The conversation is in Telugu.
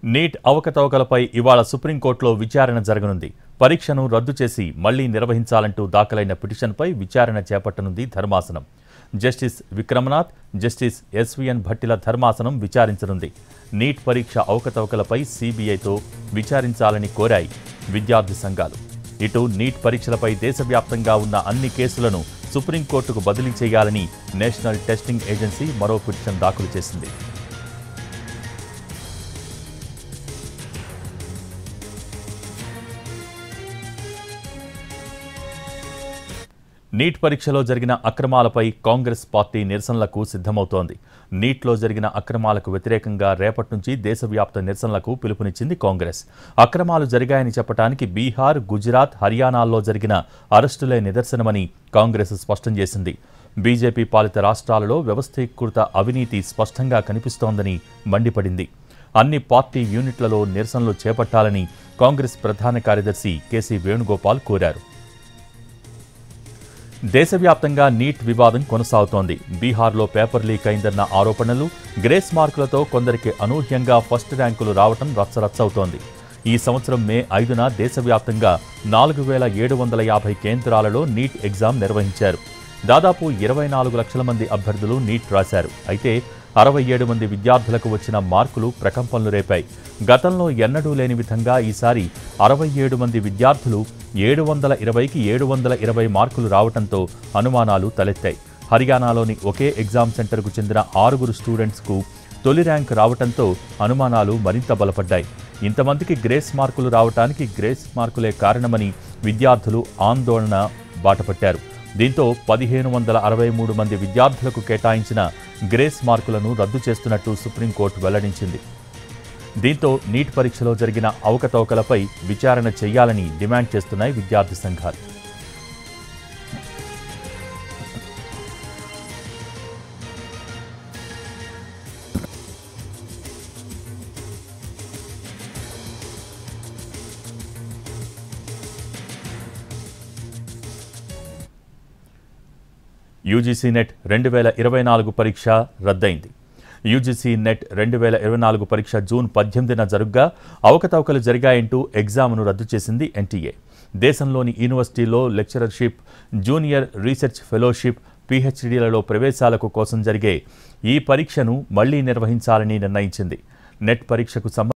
నీట్ అవకతవకలపై ఇవాళ సుప్రీంకోర్టులో విచారణ జరగనుంది పరీక్షను రద్దు చేసి మళ్లీ నిర్వహించాలంటూ దాఖలైన పిటిషన్పై విచారణ చేపట్టనుంది ధర్మాసనం జస్టిస్ విక్రమనాథ్ జస్టిస్ ఎస్విఎన్ భట్టిల ధర్మాసనం విచారించనుంది నీట్ పరీక్ష అవకతవకలపై సీబీఐతో విచారించాలని కోరాయి విద్యార్థి సంఘాలు ఇటు నీట్ పరీక్షలపై దేశవ్యాప్తంగా ఉన్న అన్ని కేసులను సుప్రీంకోర్టుకు బదిలీ చేయాలని నేషనల్ టెస్టింగ్ ఏజెన్సీ మరో పిటిషన్ దాఖలు చేసింది నీట్ పరీక్షలో జరిగిన అక్రమాలపై కాంగ్రెస్ పార్టీ నిరసనలకు సిద్ధమవుతోంది నీట్లో జరిగిన అక్రమాలకు వ్యతిరేకంగా రేపటి నుంచి దేశవ్యాప్త నిరసనలకు పిలుపునిచ్చింది కాంగ్రెస్ అక్రమాలు జరిగాయని చెప్పడానికి బీహార్ గుజరాత్ హర్యానాల్లో జరిగిన అరెస్టులే నిదర్శనమని కాంగ్రెస్ స్పష్టం చేసింది బీజేపీ పాలిత రాష్ట్రాలలో వ్యవస్థీకృత అవినీతి స్పష్టంగా కనిపిస్తోందని మండిపడింది అన్ని పార్టీ యూనిట్లలో నిరసనలు చేపట్టాలని కాంగ్రెస్ ప్రధాన కార్యదర్శి కేసీ వేణుగోపాల్ కోరారు దేశవ్యాప్తంగా నీట్ వివాదం కొనసాగుతోంది బీహార్లో పేపర్ లీక్ అయిందన్న ఆరోపణలు గ్రేస్ మార్కులతో కొందరికి అనూహ్యంగా ఫస్ట్ ర్యాంకులు రావటం రచ్చరచ్చవుతోంది ఈ సంవత్సరం మే ఐదున దేశవ్యాప్తంగా నాలుగు వేల ఏడు వందల యాభై కేంద్రాలలో నీట్ ఎగ్జామ్ నిర్వహించారు దాదాపు ఇరవై నాలుగు లక్షల మంది అభ్యర్థులు నీట్ రాశారు అయితే అరవై ఏడు మంది విద్యార్థులకు వచ్చిన మార్కులు ప్రకంపనలు రేపాయి గతంలో ఎన్నడూ లేని విధంగా ఈసారి అరవై ఏడు మంది విద్యార్థులు ఏడు వందల ఇరవైకి ఏడు వందల ఇరవై మార్కులు రావడంతో అనుమానాలు తలెత్తాయి హర్యానాలోని ఒకే ఎగ్జామ్ సెంటర్కు చెందిన ఆరుగురు స్టూడెంట్స్కు తొలి ర్యాంక్ రావడంతో అనుమానాలు మరింత బలపడ్డాయి ఇంతమందికి గ్రేస్ మార్కులు రావటానికి గ్రేస్ మార్కులే కారణమని విద్యార్థులు ఆందోళన బాటపట్టారు దీంతో పదిహేను వందల అరవై మూడు మంది విద్యార్థులకు కేటాయించిన గ్రేస్ మార్కులను రద్దు చేస్తున్నట్టు సుప్రీంకోర్టు వెల్లడించింది దీంతో నీట్ పరీక్షలో జరిగిన అవకతవకలపై విచారణ చేయాలని డిమాండ్ చేస్తున్నాయి విద్యార్థి సంఘాలు యూజీసీ నెట్ రెండు వేల ఇరవై నాలుగు పరీక్ష రద్దయింది యూజీసీ నెట్ రెండు వేల ఇరవై నాలుగు పరీక్ష జూన్ పద్దెనిమిదిన జరుగ్గా అవకతవకలు జరిగాయంటూ ఎగ్జామ్ను రద్దు చేసింది ఎన్టీఏ దేశంలోని యూనివర్సిటీలో లెక్చరర్షిప్ జూనియర్ రీసెర్చ్ ఫెలోషిప్ పీహెచ్డీలలో ప్రవేశాలకు కోసం జరిగే ఈ పరీక్షను మళ్లీ నిర్వహించాలని నిర్ణయించింది నెట్ పరీక్షకు సంబంధించి